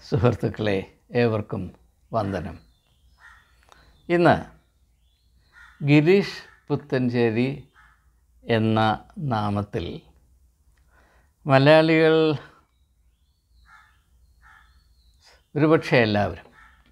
സുഹൃത്തുക്കളെ ഏവർക്കും വന്ദനം ഇന്ന് ഗിരീഷ് പുത്തഞ്ചേരി എന്ന നാമത്തിൽ മലയാളികൾ ഒരുപക്ഷെ എല്ലാവരും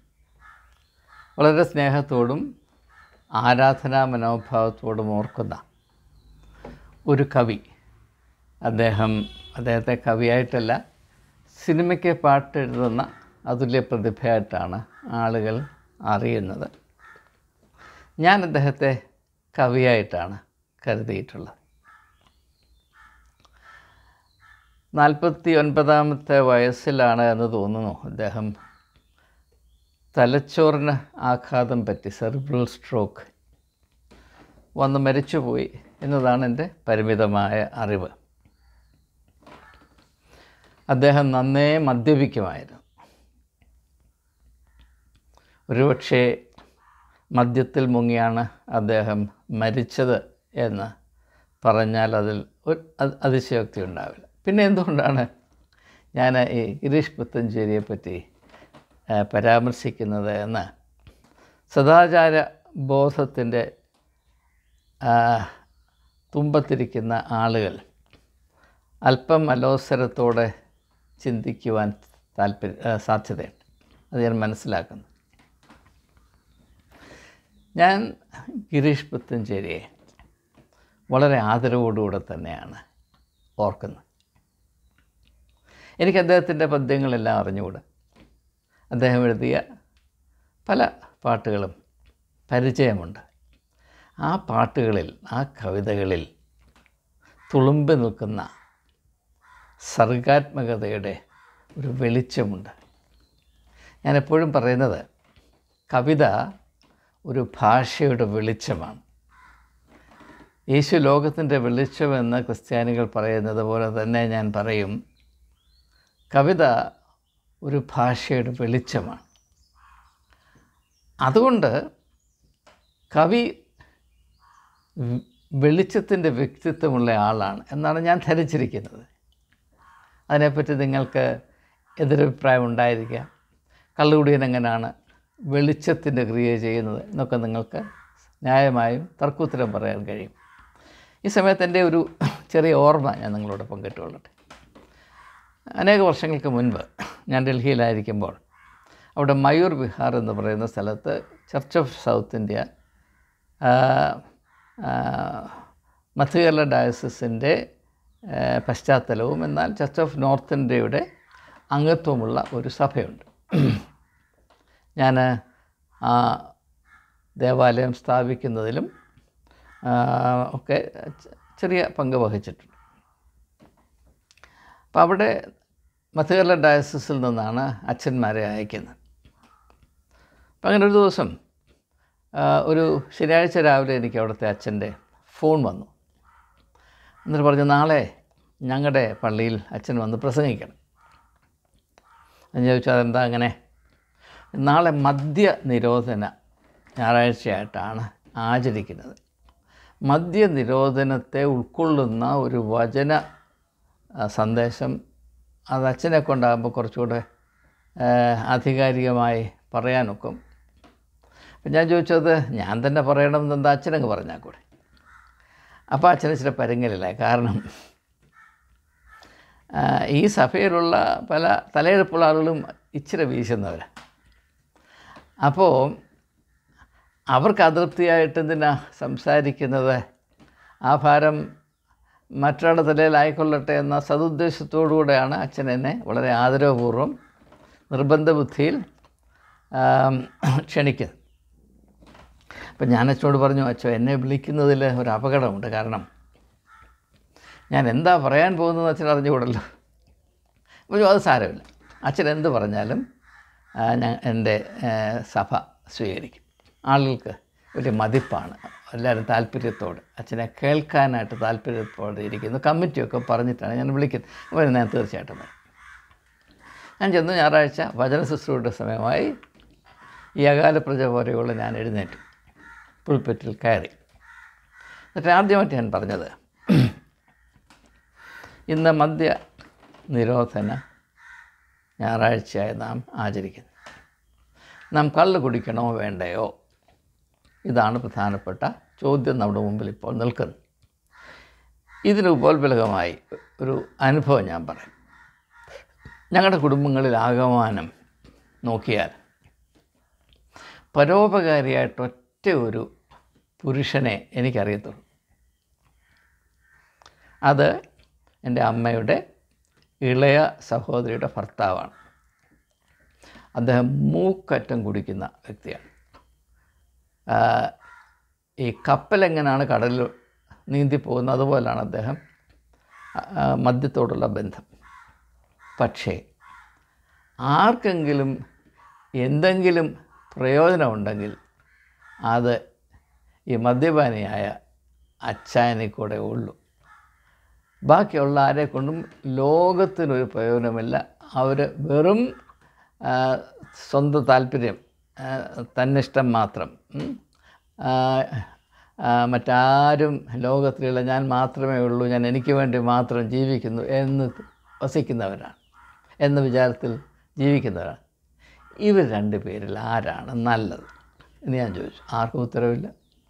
വളരെ സ്നേഹത്തോടും ആരാധനാ മനോഭാവത്തോടും ഓർക്കുന്ന ഒരു കവി അദ്ദേഹം അദ്ദേഹത്തെ കവിയായിട്ടല്ല സിനിമയ്ക്ക് പാട്ടെഴുതുന്ന അതുല്യ പ്രതിഭയായിട്ടാണ് ആളുകൾ അറിയുന്നത് ഞാൻ അദ്ദേഹത്തെ കവിയായിട്ടാണ് കരുതിയിട്ടുള്ളത് നാൽപ്പത്തി ഒൻപതാമത്തെ വയസ്സിലാണ് എന്ന് തോന്നുന്നു അദ്ദേഹം തലച്ചോറിന് ആഘാതം പറ്റി സെറിബ്രൽ സ്ട്രോക്ക് വന്ന് മരിച്ചുപോയി എന്നതാണ് എൻ്റെ പരിമിതമായ അറിവ് അദ്ദേഹം നന്നേ മദ്യപിക്കുമായിരുന്നു ഒരുപക്ഷെ മദ്യത്തിൽ മുങ്ങിയാണ് അദ്ദേഹം മരിച്ചത് എന്ന് പറഞ്ഞാൽ അതിൽ ഒരു അത് അതിശയോക്തി ഉണ്ടാവില്ല പിന്നെ എന്തുകൊണ്ടാണ് ഞാൻ ഈ ഗിരീഷ് പുത്തഞ്ചേരിയെ പറ്റി ആ, പരാമർശിക്കുന്നത് എന്ന് സദാചാര ബോധത്തിൻ്റെ ആ, തുമ്പത്തിരിക്കുന്ന ആളുകൾ അല്പം അലോസരത്തോടെ ചിന്തിക്കുവാൻ താല്പര്യ ആ, സാധ്യതയുണ്ട് അത് ഞാൻ മനസ്സിലാക്കുന്നു ഞാൻ ഗിരീഷ് പുത്തഞ്ചേരിയെ വളരെ ആദരവോടുകൂടെ തന്നെയാണ് ഓർക്കുന്നത് എനിക്ക് അദ്ദേഹത്തിൻ്റെ പദ്യങ്ങളെല്ലാം അറിഞ്ഞുകൂടാ അദ്ദേഹം എഴുതിയ പല പാട്ടുകളും പരിചയമുണ്ട് ആ പാട്ടുകളിൽ ആ കവിതകളിൽ തുളുമ്പി നിൽക്കുന്ന സർഗാത്മകതയുടെ ഒരു വെളിച്ചമുണ്ട് ഞാൻ എപ്പോഴും പറയുന്നത് കവിത ഒരു ഭാഷയുടെ വെളിച്ചമാണ് യേശു ലോകത്തിൻ്റെ വെളിച്ചമെന്ന് ക്രിസ്ത്യാനികൾ പറയുന്നത് പോലെ തന്നെ ഞാൻ പറയും കവിത ഒരു ഭാഷയുടെ വെളിച്ചമാണ് അതുകൊണ്ട് കവി വെ- വെളിച്ചത്തിൻ്റെ വ്യക്തിത്വമുള്ള ആളാണ് എന്നാണ് ഞാൻ ധരിച്ചിരിക്കുന്നത് അതിനെപ്പറ്റി നിങ്ങൾക്ക് എതിരഭിപ്രായം ഉണ്ടായിരിക്കാം കള്ളുകുടിയൻ എങ്ങനെയാണ് വെളിച്ചത്തിൻ്റെ ക്രിയ ചെയ്യുന്നത് എന്നൊക്കെ നിങ്ങൾക്ക് ന്യായമായും തർക്കുത്തരം പറയാൻ കഴിയും ഈ സമയത്ത് എൻ്റെ ഒരു ചെറിയ ഓർമ്മ ഞാൻ നിങ്ങളോട് പങ്കിട്ടുകൊള്ളട്ടെ അനേക വർഷങ്ങൾക്ക് മുൻപ് ഞാൻ ഡൽഹിയിലായിരിക്കുമ്പോൾ അവിടെ മയൂർ വിഹാർ എന്ന് പറയുന്ന സ്ഥലത്ത് ചർച്ച് ഓഫ് സൗത്ത് ഇന്ത്യ ആ, ആ, മധ്യകേരള ഡയസിസിൻ്റെ പശ്ചാത്തലവും എന്നാൽ ചർച്ച് ഓഫ് നോർത്ത് ഇന്ത്യയുടെ അംഗത്വമുള്ള ഒരു സഭയുണ്ട് ഞാൻ ആ ദേവാലയം സ്ഥാപിക്കുന്നതിലും ആ, ഒക്കെ ചെ- ചെറിയ പങ്ക് വഹിച്ചിട്ടുണ്ട് അപ്പോൾ അവിടെ മധ്യകേരള ഡയസിസിൽ നിന്നാണ് അച്ഛന്മാരെ അയക്കുന്നത് അപ്പം അങ്ങനെ ഒരു ദിവസം ആ, ഒരു ശനിയാഴ്ച രാവിലെ എനിക്ക് അവിടുത്തെ അച്ഛൻ്റെ ഫോൺ വന്നു എന്നിട്ട് പറഞ്ഞു നാളെ ഞങ്ങളുടെ പള്ളിയിൽ അച്ഛൻ വന്ന് പ്രസംഗിക്കണം ഞാൻ ചോദിച്ചു അതെന്താ അങ്ങനെ നാളെ മദ്യ നിരോധന ഞായറാഴ്ചയായിട്ടാണ് ആചരിക്കുന്നത് മദ്യ നിരോധനത്തെ ഉൾക്കൊള്ളുന്ന ഒരു വചന ആ, സന്ദേശം അത് അച്ഛനെ കൊണ്ടാകുമ്പോൾ കുറച്ചുകൂടെ ആ, ആധികാരികമായി പറയാനൊക്കും അപ്പം ഞാൻ ചോദിച്ചത് ഞാൻ തന്നെ പറയണമെന്ന് എന്താ അച്ഛനങ്ങ് പറഞ്ഞാൽ കൂടെ അപ്പോൾ അച്ഛന് ഇച്ചിരി പരുങ്ങലില്ല കാരണം ആ, ഈ സഭയിലുള്ള പല തലയെടുപ്പുള്ള ആളുകളും ഇച്ചിരി വീശുന്നവരാണ് അപ്പോൾ അവർക്ക് അതൃപ്തിയായിട്ട് എന്തിനാ സംസാരിക്കുന്നത് ആ ഭാരം മറ്റൊരാളുടെ തലയിലായിക്കൊള്ളട്ടെ എന്ന സതുദ്ദേശത്തോടുകൂടെയാണ് അച്ഛൻ എന്നെ വളരെ ആദരവപൂർവ്വം നിർബന്ധ ബുദ്ധിയിൽ ആം, ക്ഷണിക്കുന്നത് അപ്പം ഞാൻ അച്ഛനോട് പറഞ്ഞു അച്ഛോ എന്നെ വിളിക്കുന്നതിൽ ഒരു അപകടമുണ്ട് കാരണം ഞാൻ എന്താ പറയാൻ പോകുന്നത് അച്ഛൻ അറിഞ്ഞുകൂടല്ലോ അപ്പോൾ അത് സാരമില്ല അച്ഛൻ എന്ത് പറഞ്ഞാലും ആ, ഞാൻ എൻ്റെ ഏ, സഭ സ്വീകരിക്കും ആളുകൾക്ക് വലിയ മതിപ്പാണ് എല്ലാവരും താല്പര്യത്തോട് അച്ഛനെ കേൾക്കാനായിട്ട് താല്പര്യത്തോടെ ഇരിക്കുന്നു കമ്മിറ്റിയൊക്കെ പറഞ്ഞിട്ടാണ് ഞാൻ വിളിക്കുന്നത് അപ്പോൾ ഞാൻ തീർച്ചയായിട്ടും വരും ഞാൻ ചെന്നു ഞായറാഴ്ച വചന ശുശ്രൂഷയുടെ സമയമായി ഈ അകാല പ്രജ പോലെയുള്ള ഞാൻ എഴുന്നേറ്റു പുൽപ്പറ്റിൽ കയറി എന്നിട്ട് ആദ്യമായിട്ട് ഞാൻ പറഞ്ഞത് ഇന്ന് മദ്യ നിരോധന ഞായറാഴ്ചയായി നാം ആചരിക്കുന്നത് നാം കള്ള് കുടിക്കണോ വേണ്ടയോ ഇതാണ് പ്രധാനപ്പെട്ട ചോദ്യം നമ്മുടെ മുമ്പിൽ ഇപ്പോൾ നിൽക്കുന്നത് ഇതിന് ഉപോത്ബലകമായി ഒരു അനുഭവം ഞാൻ പറയാം ഞങ്ങളുടെ കുടുംബങ്ങളിൽ ആകമാനം നോക്കിയാൽ പരോപകാരിയായിട്ട് ഒറ്റ ഒരു പുരുഷനെ എനിക്കറിയത്തുള്ളൂ അത് എൻ്റെ അമ്മയുടെ ഇളയ സഹോദരിയുടെ ഭർത്താവാണ് അദ്ദേഹം മൂക്കറ്റം കുടിക്കുന്ന വ്യക്തിയാണ് ആ, ഈ കപ്പലെങ്ങനെയാണ് കടലിൽ നീന്തി പോകുന്നത് അതുപോലെയാണ് അദ്ദേഹം ആ, മദ്യത്തോടുള്ള ബന്ധം പക്ഷേ ആർക്കെങ്കിലും എന്തെങ്കിലും പ്രയോജനമുണ്ടെങ്കിൽ അത് ഈ മദ്യപാനിയായ അച്ചായനെ കൂടെ ഉള്ളൂ ബാക്കിയുള്ള ആരെ കൊണ്ടും ലോകത്തിനൊരു പ്രയോജനമില്ല അവർ വെറും ആ, സ്വന്തം താല്പര്യം ആ, തന്നിഷ്ടം മാത്രം ഉം. ആ, ആ, മറ്റാരും ലോകത്തിലുള്ള ഞാൻ മാത്രമേ ഉള്ളൂ ഞാൻ എനിക്ക് വേണ്ടി മാത്രം ജീവിക്കുന്നു എന്ന് വസിക്കുന്നവരാണ് എന്ന വിചാരത്തിൽ ജീവിക്കുന്നവരാണ് ഇവർ രണ്ട് പേരിൽ ആരാണ് നല്ലത് എന്ന് ഞാൻ ചോദിച്ചു ആർക്കും ഉത്തരവില്ല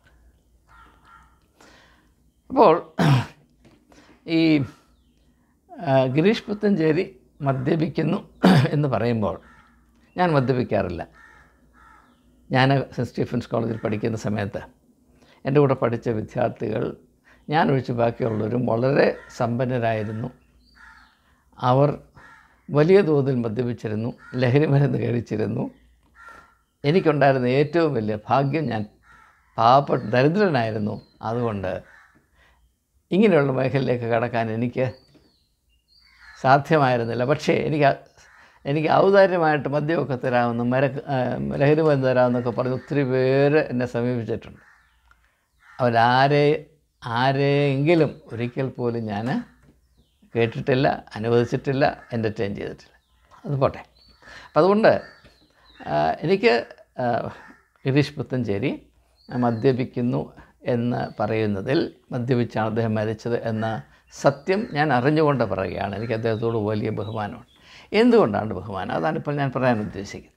അപ്പോൾ ഈ ആ, ഗിരീഷ് പുത്തഞ്ചേരി മദ്യപിക്കുന്നു എന്ന് പറയുമ്പോൾ ഞാൻ മദ്യപിക്കാറില്ല ഞാൻ സെൻറ്റ് സ്റ്റീഫൻസ് കോളേജിൽ പഠിക്കുന്ന സമയത്ത് എൻ്റെ കൂടെ പഠിച്ച വിദ്യാർത്ഥികൾ ഞാൻ ഒഴിച്ച് ബാക്കിയുള്ളവരും വളരെ സമ്പന്നരായിരുന്നു അവർ വലിയ തോതിൽ മദ്യപിച്ചിരുന്നു ലഹരി മരുന്ന് കഴിച്ചിരുന്നു എനിക്കുണ്ടായിരുന്ന ഏറ്റവും വലിയ ഭാഗ്യം ഞാൻ പാവപ്പെട്ട ദരിദ്രനായിരുന്നു അതുകൊണ്ട് ഇങ്ങനെയുള്ള മേഖലയിലേക്ക് കടക്കാൻ എനിക്ക് സാധ്യമായിരുന്നില്ല പക്ഷേ എനിക്ക് അ- എനിക്ക് ഔദാര്യമായിട്ട് മദ്യമൊക്കെ തരാമെന്ന് മര ആ, ലഹരി മരുന്ന് തരാമെന്നൊക്കെ പറഞ്ഞ് ഒത്തിരി പേര് എന്നെ സമീപിച്ചിട്ടുണ്ട് അവരാരെ ആരെയെങ്കിലും ഒരിക്കൽ പോലും ഞാൻ കേട്ടിട്ടില്ല അനുവദിച്ചിട്ടില്ല എൻ്റർടൈൻ ചെയ്തിട്ടില്ല അത് പോട്ടെ അപ്പം അതുകൊണ്ട് ആ, എനിക്ക് ആ, ഗിരീഷ് പുത്തഞ്ചേരി മദ്യപിക്കുന്നു എന്ന് പറയുന്നതിൽ മദ്യപിച്ചാണ് അദ്ദേഹം മരിച്ചത് എന്ന സത്യം ഞാൻ അറിഞ്ഞുകൊണ്ട് പറയുകയാണ് എനിക്ക് അദ്ദേഹത്തോട് വലിയ ബഹുമാനമാണ് എന്തുകൊണ്ടാണ് ബഹുമാനം അതാണ് ഇപ്പോൾ ഞാൻ പറയാൻ ഉദ്ദേശിക്കുന്നത്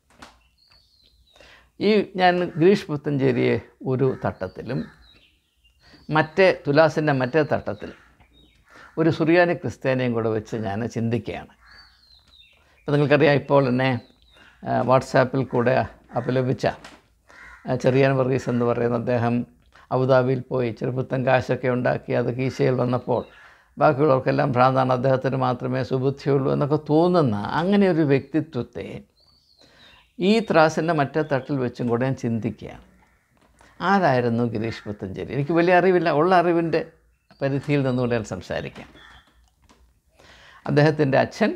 ഈ ഞാൻ ഗിരീഷ് പുത്തഞ്ചേരിയെ ഒരു തട്ടത്തിലും മറ്റേ തുലാസിൻ്റെ മറ്റേ തട്ടത്തിൽ ഒരു സുറിയാനി ക്രിസ്ത്യാനിയും കൂടെ വെച്ച് ഞാൻ ചിന്തിക്കുകയാണ് ഇപ്പോൾ നിങ്ങൾക്കറിയാം ഇപ്പോൾ എന്നെ ആ, വാട്സാപ്പിൽ കൂടെ അപലപിച്ച ആ, ചെറിയാൻ വർഗീസ് എന്ന് പറയുന്ന അദ്ദേഹം അബുദാബിയിൽ പോയി ചെറുപ്പത്തൻ കാശൊക്കെ ഉണ്ടാക്കി അത് കീശയിൽ വന്നപ്പോൾ ബാക്കിയുള്ളവർക്കെല്ലാം ഭ്രാന്താണ് അദ്ദേഹത്തിന് മാത്രമേ സുബുദ്ധിയുള്ളൂ എന്നൊക്കെ തോന്നുന്ന അങ്ങനെ ഒരു വ്യക്തിത്വത്തെ ഈ ത്രാസിൻ്റെ മറ്റേ തട്ടിൽ വെച്ചും കൂടെ ഞാൻ ചിന്തിക്കുകയാണ് ആരായിരുന്നു ഗിരീഷ് പുത്തഞ്ചേരി എനിക്ക് വലിയ അറിവില്ല ഉള്ള അറിവിൻ്റെ പരിധിയിൽ നിന്നുകൊണ്ട് ഞാൻ സംസാരിക്കാം അദ്ദേഹത്തിൻ്റെ അച്ഛൻ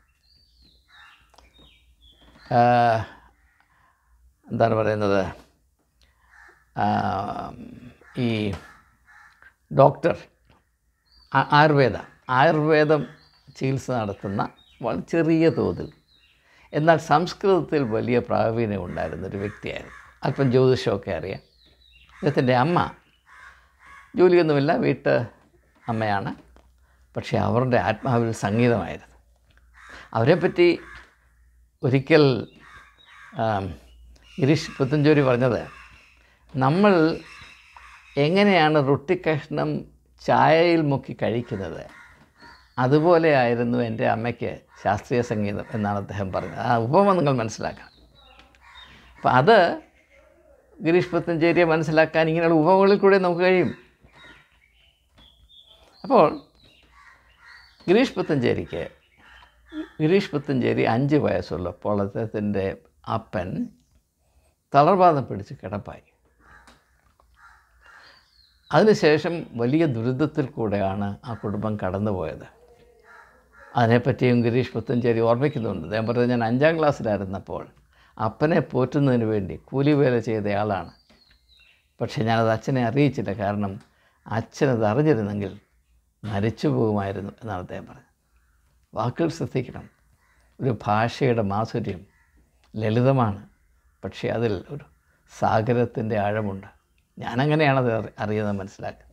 ആ, എന്താണ് പറയുന്നത് ആ, ഈ ഡോക്ടർ ആ- ആയുർവേദ ആയുർവേദം ചികിത്സ നടത്തുന്ന വളരെ ചെറിയ തോതിൽ എന്നാൽ സംസ്കൃതത്തിൽ വലിയ പ്രാവീണ്യം ഉണ്ടായിരുന്ന ഒരു വ്യക്തിയായിരുന്നു അല്പം ജ്യോതിഷമൊക്കെ അറിയാം അദ്ദേഹത്തിൻ്റെ അമ്മ ജോലിയൊന്നുമില്ല വീട്ട് അമ്മയാണ് പക്ഷേ അവരുടെ ആത്മാവിൽ സംഗീതമായിരുന്നു അവരെപ്പറ്റി ഒരിക്കൽ ആം, ഗിരീഷ് പുത്തഞ്ചേരി പറഞ്ഞത് നമ്മൾ എങ്ങനെയാണ് റൊട്ടി കഷ്ണം ചായയിൽ മുക്കി കഴിക്കുന്നത് അതുപോലെയായിരുന്നു എൻ്റെ അമ്മയ്ക്ക് ശാസ്ത്രീയ സംഗീതം എന്നാണ് അദ്ദേഹം പറഞ്ഞത് ആ ഉപമ നിങ്ങൾ മനസ്സിലാക്കണം അപ്പം അത് ഗിരീഷ് പുത്തഞ്ചേരിയെ മനസ്സിലാക്കാൻ ഇങ്ങനെയുള്ള ഉപമകളിൽ കൂടെ നമുക്ക് കഴിയും അപ്പോൾ ഗിരീഷ് പുത്തഞ്ചേരിക്ക് ഗിരീഷ് പുത്തഞ്ചേരി അഞ്ച് വയസ്സുള്ളപ്പോൾ അദ്ദേഹത്തിൻ്റെ അപ്പൻ തളർവാദം പിടിച്ച് കിടപ്പായി അതിനുശേഷം വലിയ ദുരിതത്തിൽ കൂടെയാണ് ആ കുടുംബം കടന്നുപോയത് അതിനെപ്പറ്റിയും ഗിരീഷ് പുത്തഞ്ചേരി ഓർമ്മിക്കുന്നുണ്ട് അദ്ദേഹം പറഞ്ഞത് ഞാൻ അഞ്ചാം ക്ലാസ്സിലായിരുന്നപ്പോൾ അപ്പനെ പോറ്റുന്നതിന് വേണ്ടി കൂലിവേല ചെയ്തയാളാണ് പക്ഷേ ഞാനത് അച്ഛനെ അറിയിച്ചില്ല കാരണം അച്ഛനത് അറിഞ്ഞിരുന്നെങ്കിൽ മരിച്ചു പോകുമായിരുന്നു എന്നാണ് അദ്ദേഹം പറഞ്ഞത് വാക്കുകൾ ശ്രദ്ധിക്കണം ഒരു ഭാഷയുടെ മാധുര്യം ലളിതമാണ് പക്ഷേ അതിൽ ഒരു സാഗരത്തിൻ്റെ ആഴമുണ്ട് ഞാനങ്ങനെയാണത് അറി- അറിയുന്നത് മനസ്സിലാക്കുന്നത്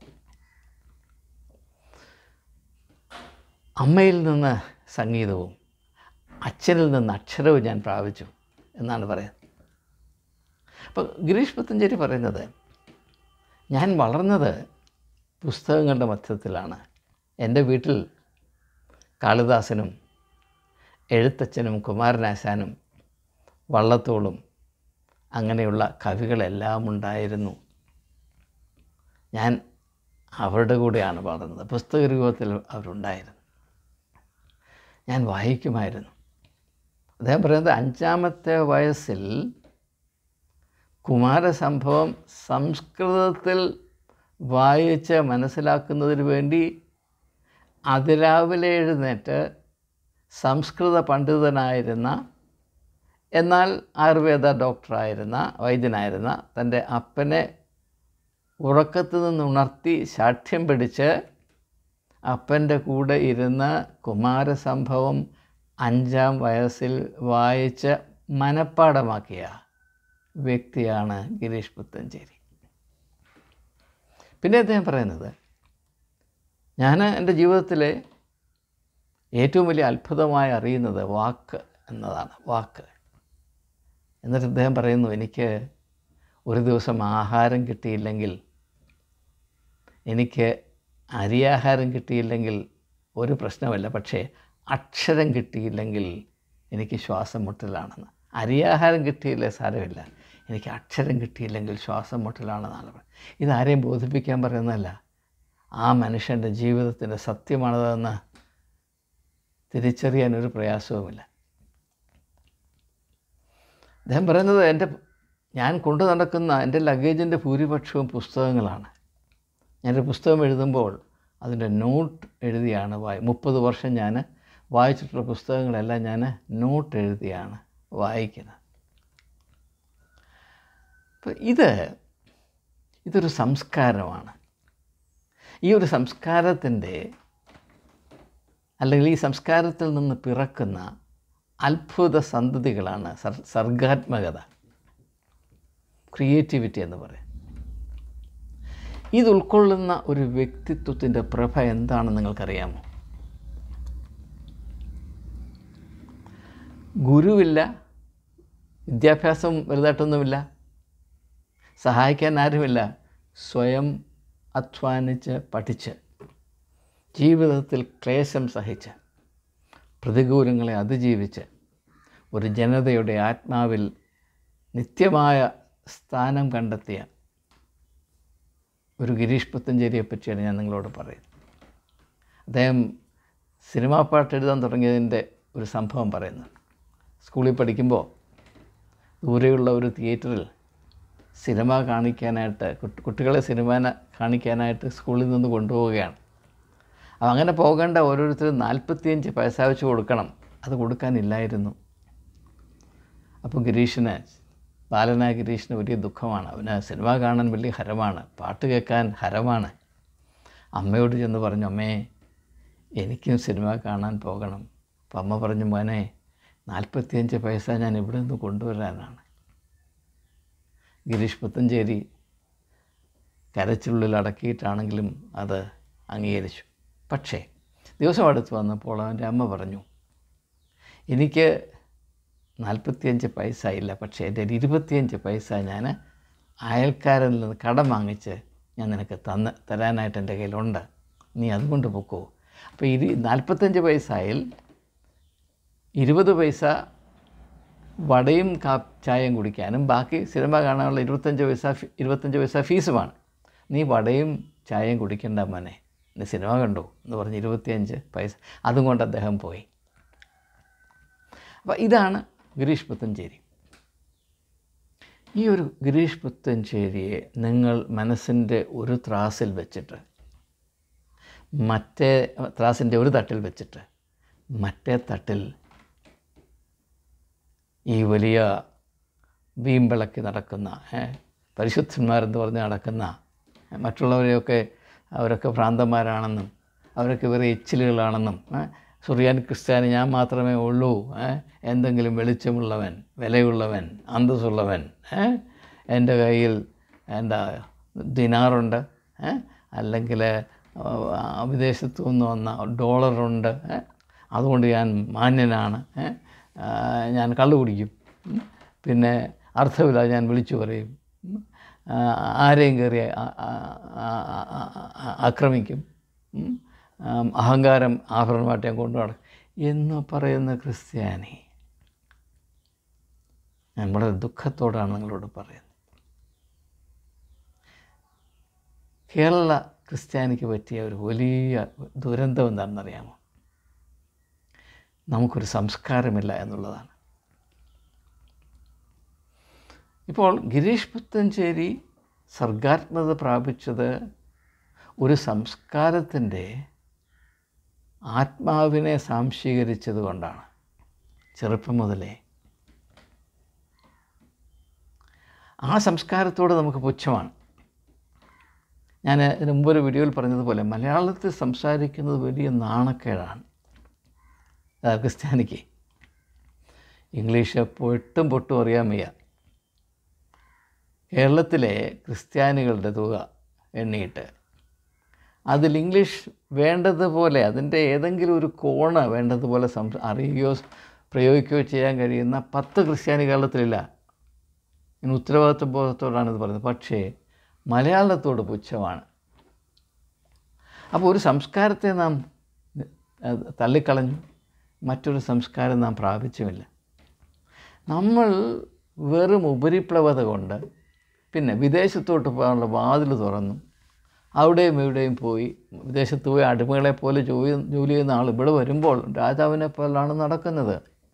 അമ്മയിൽ നിന്ന് സംഗീതവും അച്ഛനിൽ നിന്ന് അക്ഷരവും ഞാൻ പ്രാപിച്ചു എന്നാണ് പറയുന്നത് അപ്പോൾ ഗിരീഷ് പുത്തഞ്ചേരി പറയുന്നത് ഞാൻ വളർന്നത് പുസ്തകങ്ങളുടെ മധ്യത്തിലാണ് എൻ്റെ വീട്ടിൽ കാളിദാസനും എഴുത്തച്ഛനും കുമാരനാശാനും വള്ളത്തോളും അങ്ങനെയുള്ള കവികളെല്ലാം ഉണ്ടായിരുന്നു ഞാൻ അവരുടെ കൂടെയാണ് വളർന്നത് പുസ്തക രൂപത്തിൽ അവരുണ്ടായിരുന്നു ഞാൻ വായിക്കുമായിരുന്നു അദ്ദേഹം പറയുന്നത് അഞ്ചാമത്തെ വയസ്സിൽ കുമാരസംഭവം സംസ്കൃതത്തിൽ വായിച്ച് മനസ്സിലാക്കുന്നതിന് വേണ്ടി അതിരാവിലെ എഴുന്നേറ്റ് സംസ്കൃത പണ്ഡിതനായിരുന്ന എന്നാൽ ആയുർവേദ ഡോക്ടറായിരുന്ന വൈദ്യനായിരുന്ന തൻ്റെ അപ്പനെ ഉറക്കത്തു നിന്ന് ഉണർത്തി ശാഠ്യം പിടിച്ച് അപ്പൻ്റെ കൂടെ ഇരുന്ന് കുമാരസംഭവം അഞ്ചാം വയസ്സിൽ വായിച്ച് മനഃപ്പാടമാക്കിയ വ്യക്തിയാണ് ഗിരീഷ് പുത്തഞ്ചേരി പിന്നെ അദ്ദേഹം പറയുന്നത് ഞാൻ എൻ്റെ ജീവിതത്തിലെ ഏറ്റവും വലിയ അത്ഭുതമായി അറിയുന്നത് വാക്ക് എന്നതാണ് വാക്ക് എന്നിട്ട് അദ്ദേഹം പറയുന്നു എനിക്ക് ഒരു ദിവസം ആഹാരം കിട്ടിയില്ലെങ്കിൽ എനിക്ക് അരിയാഹാരം കിട്ടിയില്ലെങ്കിൽ ഒരു പ്രശ്നമല്ല പക്ഷേ അക്ഷരം കിട്ടിയില്ലെങ്കിൽ എനിക്ക് ശ്വാസം മുട്ടലാണെന്ന് അരിയാഹാരം കിട്ടിയില്ലേ സാരമില്ല എനിക്ക് അക്ഷരം കിട്ടിയില്ലെങ്കിൽ ശ്വാസം മുട്ടലാണെന്നാണ് പറയുന്നത് ഇതാരെയും ബോധിപ്പിക്കാൻ പറയുന്നതല്ല ആ മനുഷ്യൻ്റെ ജീവിതത്തിൻ്റെ സത്യമാണതെന്ന് തിരിച്ചറിയാൻ ഒരു പ്രയാസവുമില്ല അദ്ദേഹം പറയുന്നത് എൻ്റെ ഞാൻ കൊണ്ടു നടക്കുന്ന എൻ്റെ ലഗേജിൻ്റെ ഭൂരിപക്ഷവും പുസ്തകങ്ങളാണ് ഞാനൊരു പുസ്തകം എഴുതുമ്പോൾ അതിൻ്റെ നോട്ട് എഴുതിയാണ് വായി മുപ്പത് വർഷം ഞാൻ വായിച്ചിട്ടുള്ള പുസ്തകങ്ങളെല്ലാം ഞാൻ നോട്ട് എഴുതിയാണ് വായിക്കുന്നത് അപ്പോൾ ഇത് ഇതൊരു സംസ്കാരമാണ് ഈ ഒരു സംസ്കാരത്തിൻ്റെ അല്ലെങ്കിൽ ഈ സംസ്കാരത്തിൽ നിന്ന് പിറക്കുന്ന അത്ഭുത സന്തതികളാണ് സർ സർഗാത്മകത ക്രിയേറ്റിവിറ്റി എന്ന് പറയും ഇത് ഉൾക്കൊള്ളുന്ന ഒരു വ്യക്തിത്വത്തിൻ്റെ പ്രഭ എന്താണെന്ന് നിങ്ങൾക്കറിയാമോ ഗുരുവില്ല വിദ്യാഭ്യാസം വലുതായിട്ടൊന്നുമില്ല സഹായിക്കാൻ ആരുമില്ല സ്വയം അധ്വാനിച്ച് പഠിച്ച് ജീവിതത്തിൽ ക്ലേശം സഹിച്ച് പ്രതികൂലങ്ങളെ അതിജീവിച്ച് ഒരു ജനതയുടെ ആത്മാവിൽ നിത്യമായ സ്ഥാനം കണ്ടെത്തിയ ഒരു ഗിരീഷ് പുത്തഞ്ചേരിയെ പറ്റിയാണ് ഞാൻ നിങ്ങളോട് പറയുന്നത് അദ്ദേഹം സിനിമാ പാട്ട് എഴുതാൻ തുടങ്ങിയതിൻ്റെ ഒരു സംഭവം പറയുന്നത് സ്കൂളിൽ പഠിക്കുമ്പോൾ ദൂരെയുള്ള ഒരു തിയേറ്ററിൽ സിനിമ കാണിക്കാനായിട്ട് കുട്ടി കുട്ടികളെ സിനിമ കാണിക്കാനായിട്ട് സ്കൂളിൽ നിന്ന് കൊണ്ടുപോവുകയാണ് അപ്പം അങ്ങനെ പോകേണ്ട ഓരോരുത്തരും നാൽപ്പത്തിയഞ്ച് പൈസ വെച്ച് കൊടുക്കണം അത് കൊടുക്കാനില്ലായിരുന്നു അപ്പം ഗിരീഷിന് ബാലനായ ഗിരീഷിന് വലിയ ദുഃഖമാണ് അവന് സിനിമ കാണാൻ വലിയ ഹരമാണ് പാട്ട് കേൾക്കാൻ ഹരമാണ് അമ്മയോട് ചെന്ന് പറഞ്ഞു അമ്മേ എനിക്കും സിനിമ കാണാൻ പോകണം അപ്പം അമ്മ പറഞ്ഞു മോനെ നാൽപ്പത്തിയഞ്ച് പൈസ ഞാൻ ഇവിടെ നിന്ന് കൊണ്ടുവരാനാണ് ഗിരീഷ് പുത്തഞ്ചേരി കരച്ചിലുള്ളിൽ അടക്കിയിട്ടാണെങ്കിലും അത് അംഗീകരിച്ചു പക്ഷേ ദിവസം അടുത്ത് വന്നപ്പോൾ അവൻ്റെ അമ്മ പറഞ്ഞു എനിക്ക് നാൽപ്പത്തിയഞ്ച് പൈസ ഇല്ല പക്ഷേ എൻ്റെ ഒരു ഇരുപത്തിയഞ്ച് പൈസ ഞാൻ അയൽക്കാരിൽ നിന്ന് കടം വാങ്ങിച്ച് ഞാൻ നിനക്ക് തന്ന് തരാനായിട്ട് എൻ്റെ കയ്യിലുണ്ട് നീ അതുകൊണ്ട് പൊക്കോ അപ്പോൾ ഇരു നാൽപ്പത്തഞ്ച് പൈസയിൽ ഇരുപത് പൈസ വടയും കാ ചായയും കുടിക്കാനും ബാക്കി സിനിമ കാണാനുള്ള ഇരുപത്തഞ്ച് പൈസ ഫി- ഇരുപത്തഞ്ച് പൈസ ഫീസുമാണ് നീ വടയും ചായയും കുടിക്കേണ്ട മോനെ നീ സിനിമ കണ്ടു എന്ന് പറഞ്ഞ് ഇരുപത്തിയഞ്ച് പൈസ അതും കൊണ്ട് അദ്ദേഹം പോയി അപ്പോൾ ഇതാണ് ഗിരീഷ് പുത്തഞ്ചേരി ഈ ഒരു ഗിരീഷ് പുത്തഞ്ചേരിയെ നിങ്ങൾ മനസ്സിൻ്റെ ഒരു ത്രാസിൽ വെച്ചിട്ട് മറ്റേ ത്രാസിൻ്റെ ഒരു തട്ടിൽ വെച്ചിട്ട് മറ്റേ തട്ടിൽ ഈ വലിയ വീമ്പിളക്കി നടക്കുന്ന ഏ, പരിശുദ്ധന്മാരെന്ന് പറഞ്ഞ് നടക്കുന്ന ഏ, മറ്റുള്ളവരെയൊക്കെ അവരൊക്കെ ഭ്രാന്തന്മാരാണെന്നും അവരൊക്കെ വേറെ എച്ചിലുകളാണെന്നും ഏ, സുറിയാനി ക്രിസ്ത്യാനി ഞാൻ മാത്രമേ ഉള്ളൂ ഏ, എന്തെങ്കിലും വെളിച്ചമുള്ളവൻ വിലയുള്ളവൻ അന്തസ്സുള്ളവൻ ഏ, എൻ്റെ കയ്യിൽ എന്താ ദിനാറുണ്ട് ഏ, അല്ലെങ്കിൽ വിദേശത്തു നിന്ന് വന്ന ഡോളറുണ്ട് ഏ, അതുകൊണ്ട് ഞാൻ മാന്യനാണ് ഏ, ആ, ഞാൻ കള്ളു കുടിക്കും ഉം. പിന്നെ അർത്ഥമില്ലാതെ ഞാൻ വിളിച്ചു പറയും ഉം. ആ, ആരെയും കയറി ആ- ആ- ആ- ആ- ആ- ആക്രമിക്കും ഉം. ആം, അഹങ്കാരം ആഭരണമായിട്ട് ഞാൻ കൊണ്ടു നടക്കും എന്ന് പറയുന്ന ക്രിസ്ത്യാനി ഞാൻ വളരെ ദുഃഖത്തോടാണ് നിങ്ങളോട് പറയുന്നത് കേരള ക്രിസ്ത്യാനിക്ക് പറ്റിയ ഒരു വലിയ ദുരന്തം എന്താണെന്നറിയാമോ നമുക്കൊരു സംസ്കാരമില്ല എന്നുള്ളതാണ് ഇപ്പോൾ ഗിരീഷ് പുത്തഞ്ചേരി സർഗാത്മകത പ്രാപിച്ചത് ഒരു സംസ്കാരത്തിൻ്റെ ആത്മാവിനെ സാംശീകരിച്ചത് കൊണ്ടാണ് ചെറുപ്പം മുതലേ ആ സംസ്കാരത്തോട് നമുക്ക് പുച്ഛമാണ് ഞാൻ ഇതിന് മുമ്പൊരു വീഡിയോയിൽ പറഞ്ഞതുപോലെ മലയാളത്തിൽ സംസാരിക്കുന്നത് വലിയ നാണക്കേടാണ് ആ, ക്രിസ്ത്യാനിക്ക് ഇംഗ്ലീഷ് പൊട്ടും പൊട്ടും അറിയാൻ വയ്യ കേരളത്തിലെ ക്രിസ്ത്യാനികളുടെ തുക എണ്ണിയിട്ട് അതിൽ ഇംഗ്ലീഷ് വേണ്ടതുപോലെ അതിൻ്റെ ഏതെങ്കിലും ഒരു കോണ് വേണ്ടതുപോലെ സംസ അറിയുകയോ പ്രയോഗിക്കുകയോ ചെയ്യാൻ കഴിയുന്ന പത്ത് ക്രിസ്ത്യാനി കേരളത്തിലില്ല ഞാൻ ഉത്തരവാദിത്വ ബോധത്തോടാണ് ഇത് പറയുന്നത് പക്ഷേ മലയാളത്തോട് പുച്ഛമാണ് അപ്പോൾ ഒരു സംസ്കാരത്തെ നാം അത് തള്ളിക്കളഞ്ഞു മറ്റൊരു സംസ്കാരം നാം പ്രാപിച്ചുമില്ല നമ്മൾ വെറും ഉപരിപ്ലവത കൊണ്ട് പിന്നെ വിദേശത്തോട്ട് പോകാനുള്ള വാതിൽ തുറന്നു അവിടെയും ഇവിടെയും പോയി വിദേശത്ത് പോയി അടിമകളെ പോലെ ജോലി ജോലി ചെയ്യുന്ന ആൾ ഇവിടെ വരുമ്പോൾ രാജാവിനെ പോലാണ് നടക്കുന്നത്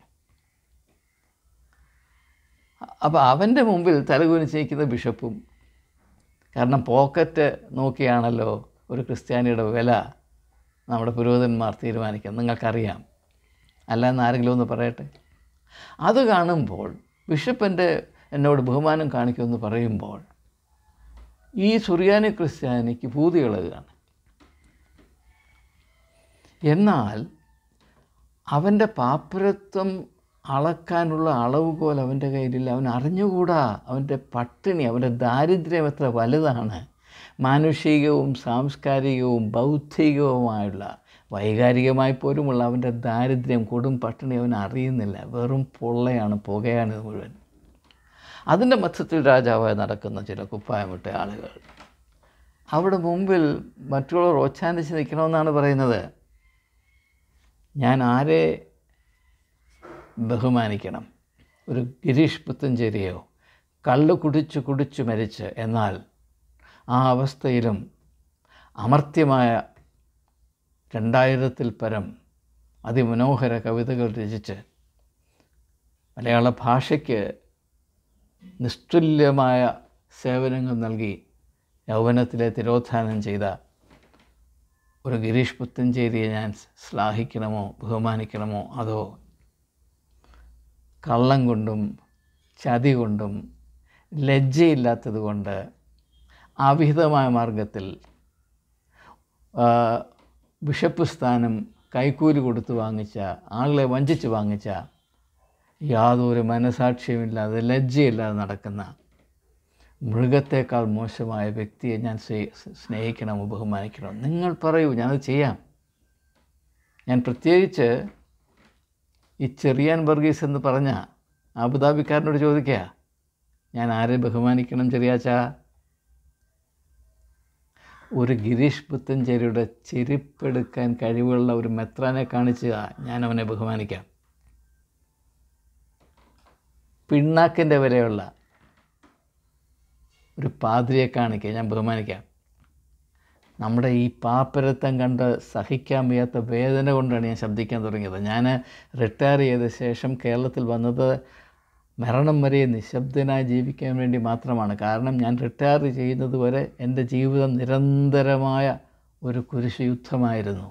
അപ്പോൾ അവൻ്റെ മുമ്പിൽ തലകുനിച്ചിരിക്കുന്ന ബിഷപ്പും കാരണം പോക്കറ്റ് നോക്കിയാണല്ലോ ഒരു ക്രിസ്ത്യാനിയുടെ വില നമ്മുടെ പുരോഹിതന്മാർ തീരുമാനിക്കുന്നത് നിങ്ങൾക്കറിയാം അല്ല എന്ന് ആരെങ്കിലും ഒന്ന് പറയട്ടെ അത് കാണുമ്പോൾ ബിഷപ്പിൻ്റെ എന്നോട് ബഹുമാനം കാണിക്കുമെന്ന് പറയുമ്പോൾ ഈ സുറിയാനി ക്രിസ്ത്യാനിക്ക് ഭൂതി ഇളകുകയാണ് എന്നാൽ അവൻ്റെ പാപ്പരത്വം അളക്കാനുള്ള അളവുകോൽ അവൻ്റെ കയ്യിലില്ല അവൻ അറിഞ്ഞുകൂടാ അവൻ്റെ പട്ടിണി അവൻ്റെ ദാരിദ്ര്യം എത്ര വലുതാണ് മാനുഷികവും സാംസ്കാരികവും ബൗദ്ധികവുമായുള്ള വൈകാരികമായി പോലുമുള്ള അവൻ്റെ ദാരിദ്ര്യം കൊടും പട്ടിണി അവൻ അറിയുന്നില്ല വെറും പൊള്ളയാണ് പുകയാണിത് മുഴുവൻ അതിൻ്റെ മധ്യത്തിൽ രാജാവായി നടക്കുന്ന ചില കുപ്പായമിട്ട ആളുകൾ അവിടെ മുമ്പിൽ മറ്റുള്ളവർ ഓച്ചാനിച്ച് നിൽക്കണമെന്നാണ് പറയുന്നത് ഞാൻ ആരെ ബഹുമാനിക്കണം ഒരു ഗിരീഷ് പുത്തഞ്ചേരിയോ കള്ള് കുടിച്ച് കുടിച്ച് മരിച്ച് എന്നാൽ ആ അവസ്ഥയിലും അമർത്യമായ രണ്ടായിരത്തിൽ പരം അതിമനോഹര കവിതകൾ രചിച്ച് മലയാള ഭാഷയ്ക്ക് നിഷ്തുല്യമായ സേവനങ്ങൾ നൽകി യൗവനത്തിലെ തിരോധാനം ചെയ്ത ഒരു ഗിരീഷ് പുത്തഞ്ചേരിയെ ഞാൻ ശ്ലാഘിക്കണമോ ബഹുമാനിക്കണമോ അതോ കള്ളം കൊണ്ടും ചതി കൊണ്ടും ലജ്ജയില്ലാത്തത് കൊണ്ട് അവിഹിതമായ മാർഗത്തിൽ ആ, ബിഷപ്പ് സ്ഥാനം കൈക്കൂലി കൊടുത്ത് വാങ്ങിച്ച ആളുകളെ വഞ്ചിച്ച് വാങ്ങിച്ച യാതൊരു മനസാക്ഷ്യമില്ലാതെ ലജ്ജയില്ലാതെ നടക്കുന്ന മൃഗത്തേക്കാൾ മോശമായ വ്യക്തിയെ ഞാൻ സ്വേ- സ്നേഹിക്കണമോ ബഹുമാനിക്കണമോ നിങ്ങൾ പറയൂ ഞാനത് ചെയ്യാം ഞാൻ പ്രത്യേകിച്ച് ഈ ചെറിയാൻ വർഗീസ് എന്ന് പറഞ്ഞ അബുദാബിക്കാരനോട് ചോദിക്കുക ഞാൻ ആരെ ബഹുമാനിക്കണം ചെറിയാച്ച ഒരു ഗിരീഷ് പുത്തഞ്ചേരിയുടെ ചെരുപ്പെടുക്കാൻ കഴിവുള്ള ഒരു മെത്രാനെ കാണിച്ചുക ഞാൻ അവനെ ബഹുമാനിക്കാം പിണ്ണാക്കിൻ്റെ വിലയുള്ള ഒരു പാതിരിയെ കാണിക്കുക ഞാൻ ബഹുമാനിക്കാം നമ്മുടെ ഈ പാപ്പരത്തം കണ്ട് സഹിക്കാൻ വയ്യാത്ത വേദന കൊണ്ടാണ് ഞാൻ ശബ്ദിക്കാൻ തുടങ്ങിയത് ഞാൻ റിട്ടയർ ചെയ്ത ശേഷം കേരളത്തിൽ വന്നത് മരണം വരെ നിശബ്ദനായി ജീവിക്കാൻ വേണ്ടി മാത്രമാണ് കാരണം ഞാൻ റിട്ടയർ ചെയ്യുന്നത് വരെ എൻ്റെ ജീവിതം നിരന്തരമായ ഒരു കുരിശ് യുദ്ധമായിരുന്നു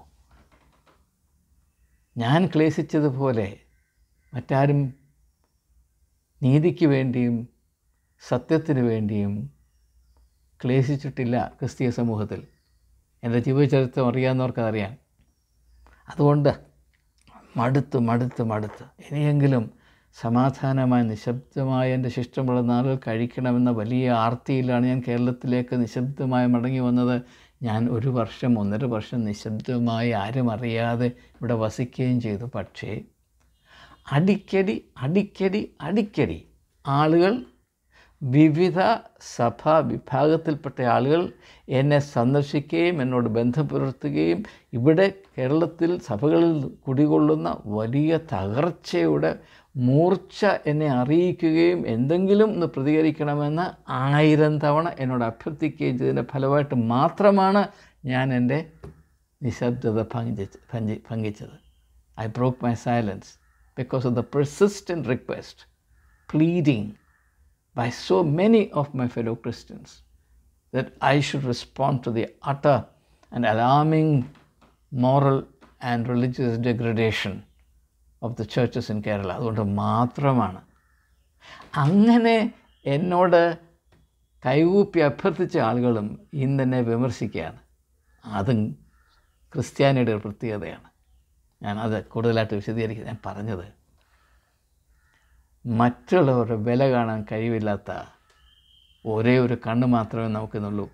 ഞാൻ ക്ലേശിച്ചതുപോലെ മറ്റാരും നീതിക്ക് വേണ്ടിയും സത്യത്തിന് വേണ്ടിയും ക്ലേശിച്ചിട്ടില്ല ക്രിസ്തീയ സമൂഹത്തിൽ എൻ്റെ ജീവചരിത്രം അറിയാവുന്നവർക്കറിയാം അതുകൊണ്ട് മടുത്ത് മടുത്ത് മടുത്ത് ഇനിയെങ്കിലും സമാധാനമായി നിശബ്ദമായ എൻ്റെ ശിഷ്ടമുള്ള നാളുകൾ കഴിക്കണമെന്ന വലിയ ആർത്തിയിലാണ് ഞാൻ കേരളത്തിലേക്ക് നിശബ്ദമായി മടങ്ങി വന്നത് ഞാൻ ഒരു വർഷം ഒന്നര വർഷം നിശബ്ദമായി ആരും അറിയാതെ ഇവിടെ വസിക്കുകയും ചെയ്തു പക്ഷേ അടിക്കടി അടിക്കടി അടിക്കടി ആളുകൾ വിവിധ സഭാ വിഭാഗത്തിൽപ്പെട്ട ആളുകൾ എന്നെ സന്ദർശിക്കുകയും എന്നോട് ബന്ധം പുലർത്തുകയും ഇവിടെ കേരളത്തിൽ സഭകളിൽ കുടികൊള്ളുന്ന വലിയ തകർച്ചയുടെ മൂർച്ച എന്നെ അറിയിക്കുകയും എന്തെങ്കിലും ഒന്ന് പ്രതികരിക്കണമെന്ന് ആയിരം തവണ എന്നോട് അഭ്യർത്ഥിക്കുകയും ചെയ്തതിൻ്റെ ഫലമായിട്ട് മാത്രമാണ് ഞാൻ എൻ്റെ നിശബ്ദത ഭംഗിച്ച് ഭംഗി ഭംഗിച്ചത് I broke my silence because of the persistent request pleading by so many of my fellow Christians that I should respond to the utter and alarming moral and religious degradation of the churches in Kerala. അതുകൊണ്ട് മാത്രമാണ് അങ്ങനെ എന്നോട് കൈകൂപ്പി അഭ്യർത്ഥിച്ച ആളുകളും ഇന്നെന്നെ വിമർശിക്കുകയാണ് അതും ക്രിസ്ത്യാനിയുടെ ഒരു പ്രത്യേകതയാണ് ഞാനത് കൂടുതലായിട്ട് വിശദീകരിക്കുന്നത് ഞാൻ പറഞ്ഞത് മറ്റുള്ളവരുടെ വില കാണാൻ കഴിവില്ലാത്ത ഒരേ ഒരു കണ്ണ് മാത്രമേ നമുക്കിന്നുള്ളൂ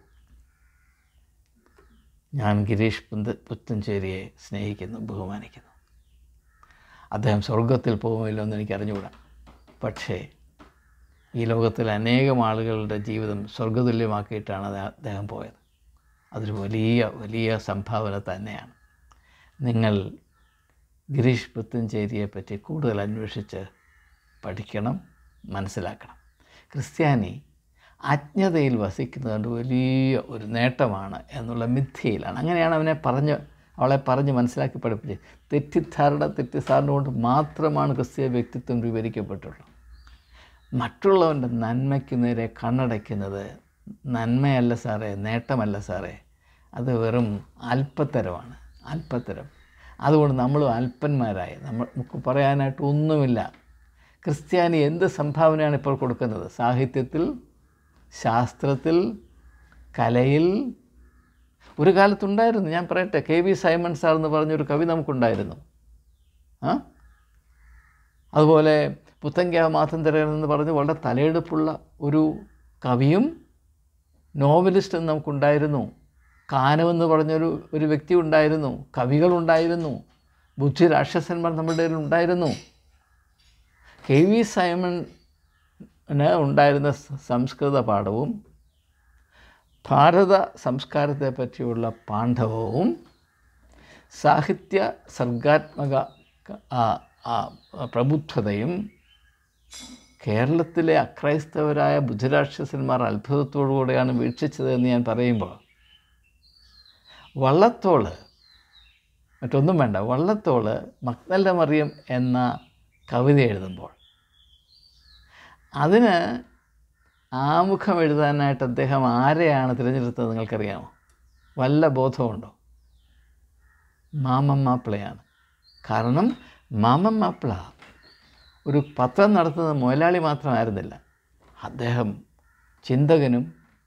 ഞാൻ ഗിരീഷ് പുന്ത പുത്തഞ്ചേരിയെ സ്നേഹിക്കുന്നു ബഹുമാനിക്കുന്നു അദ്ദേഹം സ്വർഗത്തിൽ പോകുമില്ലോ എന്ന് എനിക്ക് അറിഞ്ഞുകൂടാ പക്ഷേ ഈ ലോകത്തിൽ അനേകം ആളുകളുടെ ജീവിതം സ്വർഗതുല്യമാക്കിയിട്ടാണ് അത് അദ്ദേഹം പോയത് അതൊരു വലിയ വലിയ സംഭാവന തന്നെയാണ് നിങ്ങൾ ഗിരീഷ് പുത്തഞ്ചേരിയെ പറ്റി കൂടുതൽ അന്വേഷിച്ച് പഠിക്കണം മനസ്സിലാക്കണം ക്രിസ്ത്യാനി അജ്ഞതയിൽ വസിക്കുന്നതുകൊണ്ട് വലിയ ഒരു നേട്ടമാണ് എന്നുള്ള മിഥ്യയിലാണ് അങ്ങനെയാണ് അവനെ പറഞ്ഞ് അവളെ പറഞ്ഞ് മനസ്സിലാക്കി പഠിപ്പിച്ചത് തെറ്റിദ്ധാരണ തെറ്റിദ്ധാരണ കൊണ്ട് മാത്രമാണ് ക്രിസ്തീയ വ്യക്തിത്വം വിവരിക്കപ്പെട്ടുള്ളൂ മറ്റുള്ളവൻ്റെ നന്മയ്ക്ക് നേരെ കണ്ണടയ്ക്കുന്നത് നന്മയല്ല സാറേ നേട്ടമല്ല സാറേ അത് വെറും അല്പത്തരമാണ് അല്പത്തരം അതുകൊണ്ട് നമ്മൾ അല്പന്മാരായി നമ്മൾ നമുക്ക് പറയാനായിട്ട് ഒന്നുമില്ല ക്രിസ്ത്യാനി എന്ത് സംഭാവനയാണ് ഇപ്പോൾ കൊടുക്കുന്നത് സാഹിത്യത്തിൽ ശാസ്ത്രത്തിൽ കലയിൽ ഒരു കാലത്തുണ്ടായിരുന്നു ഞാൻ പറയട്ടെ കെ വി സൈമൺ സാർ എന്ന് പറഞ്ഞൊരു കവി നമുക്കുണ്ടായിരുന്നു ആ അതുപോലെ പുത്തങ്ക മാത്തന്തരൻ എന്ന് പറഞ്ഞ് വളരെ തലയെടുപ്പുള്ള ഒരു കവിയും നോവലിസ്റ്റും നമുക്കുണ്ടായിരുന്നു കാനമെന്ന് പറഞ്ഞൊരു ഒരു വ്യക്തി ഉണ്ടായിരുന്നു കവികളുണ്ടായിരുന്നു ബുദ്ധി രാക്ഷസന്മാർ നമ്മുടെ ഇടയിൽ ഉണ്ടായിരുന്നു കെ വി സൈമണ് ഉണ്ടായിരുന്ന സംസ്കൃത പാഠവും ഭാരത സംസ്കാരത്തെ പറ്റിയുള്ള പാണ്ഡവവും സാഹിത്യ സർഗാത്മക പ്രബുദ്ധതയും കേരളത്തിലെ അക്രൈസ്തവരായ ബുദ്ധരാക്ഷസന്മാർ അത്ഭുതത്തോടുകൂടെയാണ് വീക്ഷിച്ചതെന്ന് ഞാൻ പറയുമ്പോൾ വള്ളത്തോള് മറ്റൊന്നും വേണ്ട വള്ളത്തോള് മക്നല്ല മറിയം എന്ന കവിത എഴുതുമ്പോൾ അതിന് ആമുഖം എഴുതാനായിട്ട് അദ്ദേഹം ആരെയാണ് തിരഞ്ഞെടുത്തത് നിങ്ങൾക്കറിയാമോ വല്ല ബോധമുണ്ടോ മാമൻ മാപ്പിളയാണ് കാരണം മാമൻ മാപ്പിള ഒരു പത്രം നടത്തുന്ന മുതലാളി മാത്രമായിരുന്നില്ല അദ്ദേഹം ചിന്തകനും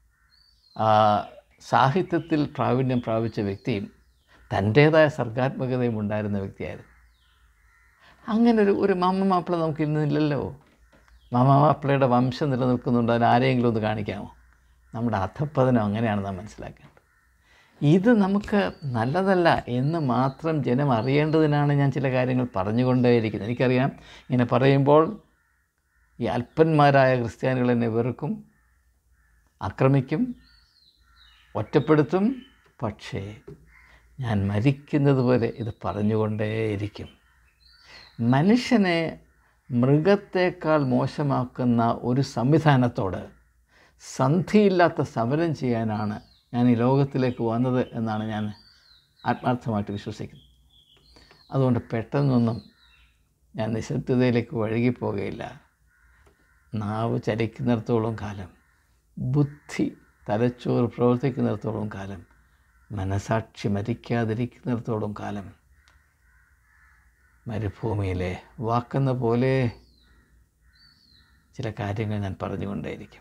സാഹിത്യത്തിൽ പ്രാവീണ്യം പ്രാപിച്ച വ്യക്തിയും തൻ്റേതായ സർഗാത്മകതയും ഉണ്ടായിരുന്ന വ്യക്തിയായിരുന്നു അങ്ങനെ ഒരു ഒരു മാമ മാപ്പിള നമുക്ക് ഇന്നില്ലല്ലോ മാമ മാപ്പിളയുടെ വംശം നിലനിൽക്കുന്നുണ്ട് അതിന് ആരെയെങ്കിലും ഒന്ന് കാണിക്കാമോ നമ്മുടെ അധപ്പതനം അങ്ങനെയാണ് നാം മനസ്സിലാക്കേണ്ടത് ഇത് നമുക്ക് നല്ലതല്ല എന്ന് മാത്രം ജനം അറിയേണ്ടതിനാണ് ഞാൻ ചില കാര്യങ്ങൾ പറഞ്ഞുകൊണ്ടേയിരിക്കുന്നത് എനിക്കറിയാം ഇങ്ങനെ പറയുമ്പോൾ ഈ അല്പന്മാരായ ക്രിസ്ത്യാനികൾ എന്നെ വെറുക്കും ആക്രമിക്കും ഒറ്റപ്പെടുത്തും പക്ഷേ ഞാൻ മരിക്കുന്നത് വരെ ഇത് പറഞ്ഞുകൊണ്ടേയിരിക്കും മനുഷ്യനെ മൃഗത്തേക്കാൾ മോശമാക്കുന്ന ഒരു സംവിധാനത്തോട് സന്ധിയില്ലാത്ത സമരം ചെയ്യാനാണ് ഞാൻ ഈ ലോകത്തിലേക്ക് വന്നത് എന്നാണ് ഞാൻ ആത്മാർത്ഥമായിട്ട് വിശ്വസിക്കുന്നത് അതുകൊണ്ട് പെട്ടെന്നൊന്നും ഞാൻ നിശബ്ദതയിലേക്ക് വഴുകിപ്പോകുകയില്ല നാവ് ചലിക്കുന്നിടത്തോളം കാലം ബുദ്ധി തലച്ചോറ് പ്രവർത്തിക്കുന്നിടത്തോളം കാലം മനസാക്ഷി മരിക്കാതിരിക്കുന്നിടത്തോളം കാലം മരുഭൂമിയിലെ വാക്കെന്ന പോലെ ചില കാര്യങ്ങൾ ഞാൻ പറഞ്ഞുകൊണ്ടേയിരിക്കും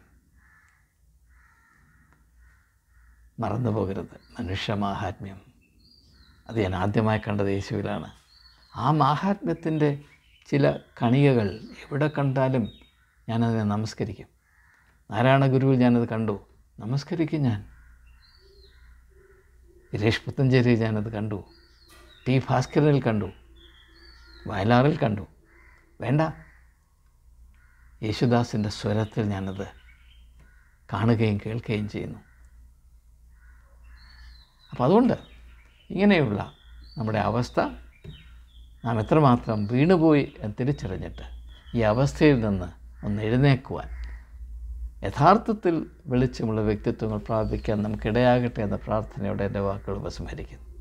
മറന്നു പോകരുത് മനുഷ്യ മാഹാത്മ്യം അത് ഞാൻ ആദ്യമായി കണ്ടത് യേശുവിലാണ് ആ മാഹാത്മ്യത്തിൻ്റെ ചില കണികകൾ എവിടെ കണ്ടാലും ഞാനതിനെ നമസ്കരിക്കും നാരായണ ഗുരുവിൽ ഞാനത് കണ്ടു നമസ്കരിക്കും ഞാൻ ഗിരീഷ് പുത്തഞ്ചേരി ഞാനത് കണ്ടു ടി ഭാസ്കരനിൽ കണ്ടു വയലാറിൽ കണ്ടു വേണ്ട യേശുദാസിൻ്റെ സ്വരത്തിൽ ഞാനത് കാണുകയും കേൾക്കുകയും ചെയ്യുന്നു അപ്പോൾ അതുകൊണ്ട് ഇങ്ങനെയുള്ള നമ്മുടെ അവസ്ഥ നാം എത്രമാത്രം വീണുപോയി എന്ന് തിരിച്ചറിഞ്ഞിട്ട് ഈ അവസ്ഥയിൽ നിന്ന് ഒന്ന് എഴുന്നേക്കുവാൻ യഥാർത്ഥത്തിൽ വെളിച്ചമുള്ള വ്യക്തിത്വങ്ങൾ പ്രാപിക്കാൻ നമുക്കിടയാകട്ടെ എന്ന പ്രാർത്ഥനയോടെ എൻ്റെ വാക്കുകൾ ഉപസംഹരിക്കുന്നു